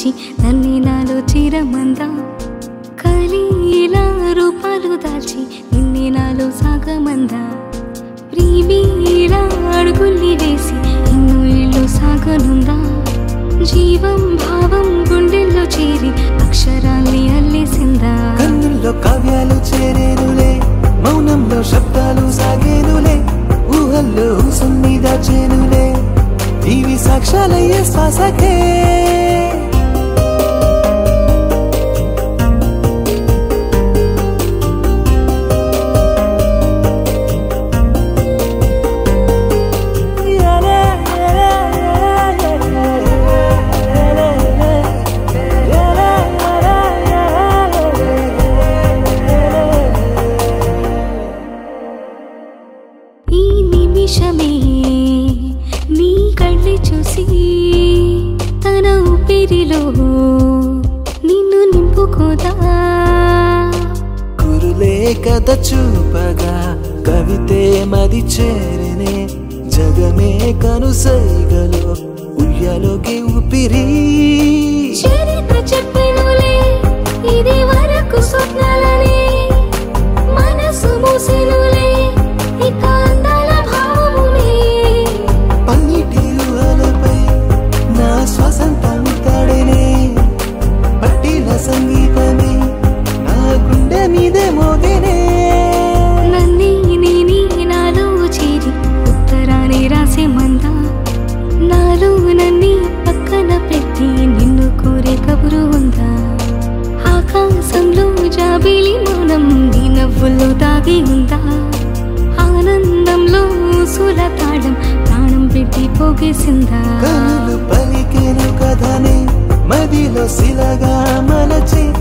దాచి నన్ను నాలో చిరమందా కలిలా రూపాలు దాచి నిన్నే నాలో సాగమందా ప్రీమిలా అడుగుల్ని వేసి ఇన్ను ఇల్లు సాగనుందా జీవం భావం గుండెల్లో చేరి అక్షరాల్ని అల్లేసిందా కన్నుల్లో కావ్యాలు చేరేనులే మౌనంలో శబ్దాలు సాగేనులే ఊహల్లో ఊసుని దాచేనులే ఇవి సాక్ష్యాలయ్యే శ్వాసకే ఈ నిమిషమే నీ కళ్ళి చూసి తన ఊపిరిలో నిన్ను నింపుకోదా కురులే కథ చూపగా కవితే మది చేరనే జగమే కనుసైగలో ఉయ్యలోకి ఊపిరి చరిత్ర చెప్పెనులే ఇది వరకు స్వప్నాలనే మనసు మూసెనులే ఇక అందాల భావములే పన్నీటి ఊహలపై నా శ్వాసంతా తాడేనే పట్టిల సంగీతమే నా గుండె మీదే మోగేనే నన్నే నేని నాలో చేరి ఉత్తరాన్ని రాసే మందా నాలో నన్ని పక్కన పెట్టి నిన్ను కోరే కబురు ఉందా ఆకాశంలో జాబిలి మౌనం నీ నవ్వుల్లో దాగి ఉందా ఆనందంలో సులతాళం ప్రాణం పెట్టి పోగేసిందా కనులు పలికేను కథనే మదిలో శిలగా మలచి